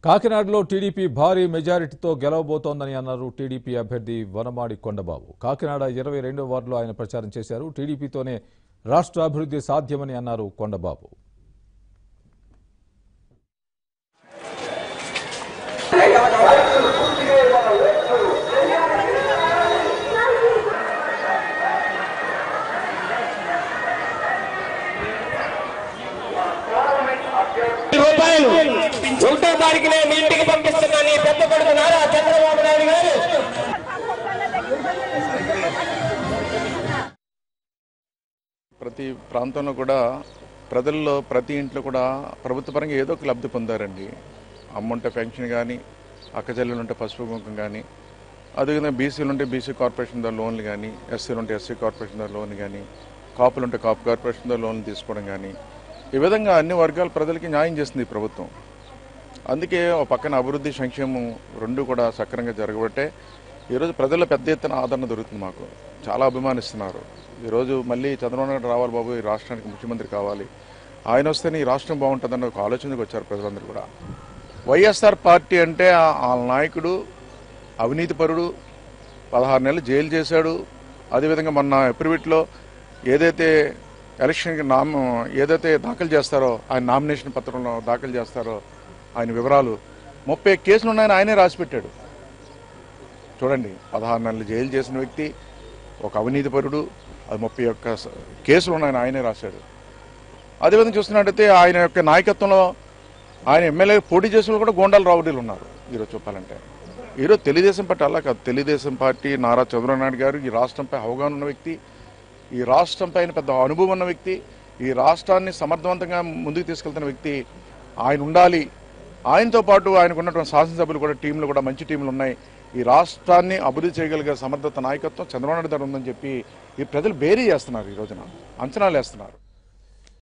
కాకినాడలో టీడీపీ భారీ మెజారిటీతో గెలవబోతోందని అన్నారు టీడీపీ అభ్యర్థి వనమాడి కొండబాబు కాకినాడ ఇరవై రెండో వార్డులో ఆయన ప్రచారం చేశారు టీడీపీతోనే రాష్ట్ర అభివృద్ధి సాధ్యమని అన్నారు కొండబాబు రూపాయలు ఒకటో తారీఖునే మీ ఇంటికి పంపిస్తున్నా నీ పెద్ద కొడుకు నారా చంద్రబాబు నాయుడు గారు ప్రతి ప్రాంతంలో కూడా ప్రజల్లో ప్రతి ఇంట్లో కూడా ప్రభుత్వ పరంగా ఏదో ఒక లబ్ధి పొందారండి అమ్ముంటే పెన్షన్ కానీ అక్కచెల్లెలు ఉంటే పసుపు కుంకుమ కానీ అదేవిధంగా బీసీలు ఉంటే బీసీ కార్పొరేషన్ ద్వారా లోన్లు కానీ ఎస్సీలు ఉంటే ఎస్సీ కార్పొరేషన్ ద్వారా లోన్ కానీ కాపులు ఉంటే కాపు కార్పొరేషన్ ద్వారా లోన్లు తీసుకోవడం కానీ ఈ విధంగా అన్ని వర్గాల ప్రజలకి న్యాయం చేస్తుంది ఈ ప్రభుత్వం అందుకే ఒక పక్కన అభివృద్ధి సంక్షేమం రెండు కూడా సక్రమంగా జరగబట్టే ఈరోజు ప్రజల్లో పెద్ద ఎత్తున ఆదరణ దొరుకుతుంది మాకు చాలా అభిమానిస్తున్నారు ఈరోజు మళ్ళీ చంద్రబాబు నాయుడు రావాలి బాబు ఈ రాష్ట్రానికి ముఖ్యమంత్రి కావాలి ఆయన వస్తేనే ఈ రాష్ట్రం బాగుంటుందన్న ఒక ఆలోచనకు వచ్చారు ప్రజలందరూ కూడా వైఎస్ఆర్ పార్టీ అంటే ఆ- ఆ నాయకుడు అవినీతిపరుడు పదహారు నెలలు జైలు చేశాడు అదేవిధంగా మొన్న ఎప్రివిట్లో ఏదైతే ఎలక్షన్కి నామ ఏదైతే దాఖలు చేస్తారో ఆయన నామినేషన్ పత్రంలో దాఖలు చేస్తారో ఆయన వివరాలు ముప్పై కేసులు ఉన్నాయని ఆయనే రాసిపెట్టాడు చూడండి పదహారు నెలలు జైలు చేసిన వ్యక్తి ఒక అవినీతిపరుడు అది ముప్పై ఒక్క స- కేసులు ఉన్నాయని ఆయనే రాశాడు అదేవిధంగా చూస్తున్నట్టయితే ఆయన యొక్క నాయకత్వంలో ఆయన ఎమ్మెల్యే పోటీ చేసిన వాళ్ళు కూడా గోండాల రౌడీలు ఉన్నారు ఈరోజు చెప్పాలంటే ఈరోజు తెలుగుదేశం పార్టీ అలా కాదు తెలుగుదేశం పార్టీ నారా చంద్రబాబు నాయుడు గారు ఈ రాష్ట్రంపై అవగాహన ఉన్న వ్యక్తి ఈ రాష్ట్రం పైన పెద్ద అనుభవం ఉన్న వ్యక్తి ఈ రాష్ట్రాన్ని సమర్థవంతంగా ముందుకు తీసుకెళ్తున్న వ్యక్తి ఆయన ఉండాలి ఆయనతో పాటు ఆయనకు ఉన్నటువంటి శాసనసభ్యులు కూడా టీంలు కూడా మంచి టీంలు ఉన్నాయి ఈ రాష్ట్రాన్ని అభివృద్ధి చేయగలిగే సమర్థత నాయకత్వం చంద్రబాబు నాయుడు గారు ఉందని చెప్పి ఈ ప్రజలు బేరీ చేస్తున్నారు ఈ రోజున అంచనాలు వేస్తున్నారు